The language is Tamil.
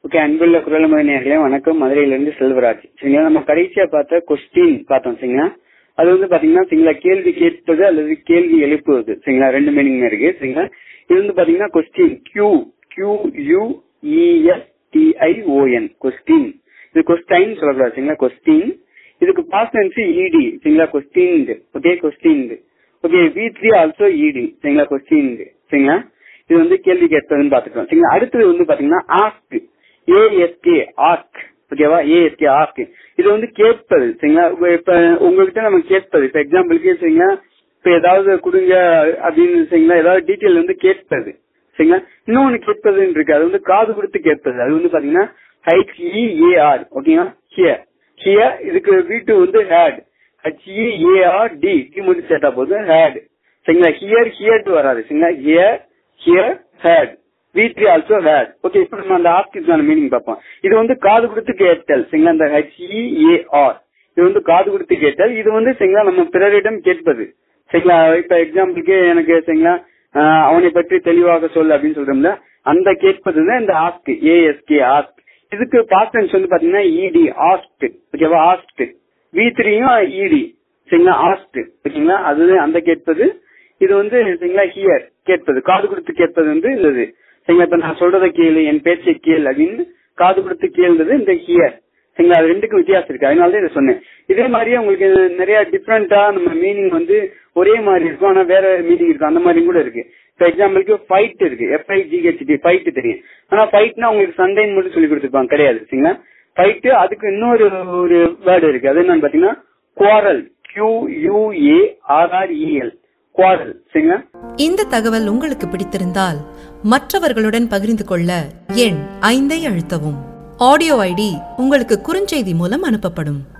ஓகே அன்புள்ள குரல்மொழி நேர்களே வணக்கம் மதுரையிலிருந்து செல்வராஜ் சரிங்களா நம்ம கடைசியா பார்த்த கொஸ்டின் பார்த்தோம் சரிங்களா அது வந்து பாத்தீங்கன்னா சரிங்களா கேள்வி கேட்பது அல்லது கேள்வி எழுப்புவது சரிங்களா ரெண்டு மீனிங் இருக்கு சரிங்களா இது வந்து பாத்தீங்கன்னா question Q Q U E S T I O N question இது கொஸ்டைன் சொல்லக்கூடாது சரிங்களா கொஸ்டின் இதுக்கு பாஸ்ட் டென்ஸ் இடி சரிங்களா question okay question okay V three also E D சரிங்களா கொஸ்டின் சரிங்களா இது வந்து கேள்வி கேட்பதுன்னு பாத்துக்கிறோம் சரிங்களா அடுத்தது வந்து பாத்தீங்கன்னா ஆஸ்க் ஏஎஸ்கே ஆஸ்க் ஓகேவா ஏஎஸ்கே ஆஸ்க் இது வந்து கேட்பது சரிங்களா இப்ப- இப்ப உங்ககிட்ட நம்ம கேட்பது இப்ப எக்ஸாம்பிளுக்கு சரிங்களா இப்ப ஏதாவது கொடுங்க அப்படின்னு சரிங்களா ஏதாவது டீட்டெயில் வந்து கேட்பது சரிங்களா இன்னொன்னு கேட்பதுன்னு இருக்கு அது வந்து காது கொடுத்து கேட்பது அது வந்து பாத்தீங்கன்னா ஹெச்இஏஆர் ஓகேங்களா ஹியர் ஹியர் இதுக்கு வீட்டு வந்து ஹேட் ஹெச்இஏஆர் டி டி மட்டும் சேர்த்தா போதும் ஹேட் சரிங்களா ஹியர் ஹியர் வராது சரிங்களா hear hear heard V three also heard okay இப்போ நம்ம அந்த ஆஸ்கிற்கான மீனிங் பார்ப்போம் இது வந்து காது கொடுத்து கேட்டல் சரிங்களா இந்த ஹெச்இஏஆர் இது வந்து காது கொடுத்து கேட்டல் இது வந்து சரிங்களா நம்ம பிறரிடம் கேட்பது சரிங்களா இப்ப எக்ஸாம்பிளுக்கு எனக்கு சரிங்களா ஆஹ் அவனை பற்றி தெளிவாக சொல் அப்படின்னு சொல்றோம்ல அந்த கேட்பது தான் இந்த ஆஸ்க் ஏஎஸ்கே ஆஸ்க் இதுக்கு பாஸ்ட் டென்ஸ் வந்து பாத்தீங்கன்னா இடி ஆஸ்க் ஓகேவா ஆஸ்க் வி த்ரீயும் இடி சரிங்களா ஆஸ்க் ஓகேங்களா அது அந்த கேட்பது இது வந்து சரிங்களா ஹியர் கேட்பது காது கொடுத்து கேட்பது வந்து இது சரிங்களா இப்ப நான் சொல்றதை கேளு என் பேச்சை கேள் அப்படின்னு காது கொடுத்து கேள்றது இந்த ஹியர் சரிங்களா அது ரெண்டுக்கும் வித்தியாசம் இருக்கு அதனால தான் இதை சொன்னேன் இதே மாதிரியே உங்களுக்கு நிறைய டிஃப்ரெண்டா நம்ம மீனிங் வந்து ஒரே மாதிரி இருக்கும் ஆனா வேற மீனிங் இருக்கும் அந்த மாதிரி கூட இருக்கு இப்ப எக்ஸாம்பிளுக்கு ஃபைட் இருக்கு எஃப்ஐ ஜிஹெச்டி ஃபைட் தெரியும் ஆனா ஃபைட்னா உங்களுக்கு சண்டைன்னு மட்டும் சொல்லி கொடுத்துருப்பாங்க கிடையாது சரிங்களா ஃபைட் அதுக்கு இன்னொரு ஒரு வேர்டு இருக்கு அது என்னன்னு பாத்தீங்கன்னா quarrel Q U A R R E L quarrel சரிங்களா இந்த தகவல் உங்களுக்கு பிடித்திருந்தால் மற்றவர்களுடன் பகிர்ந்து கொள்ள எண் ஐந்தை அழுத்தவும் ஆடியோ ஐடி உங்களுக்கு குறுஞ்செய்தி மூலம் அனுப்பப்படும்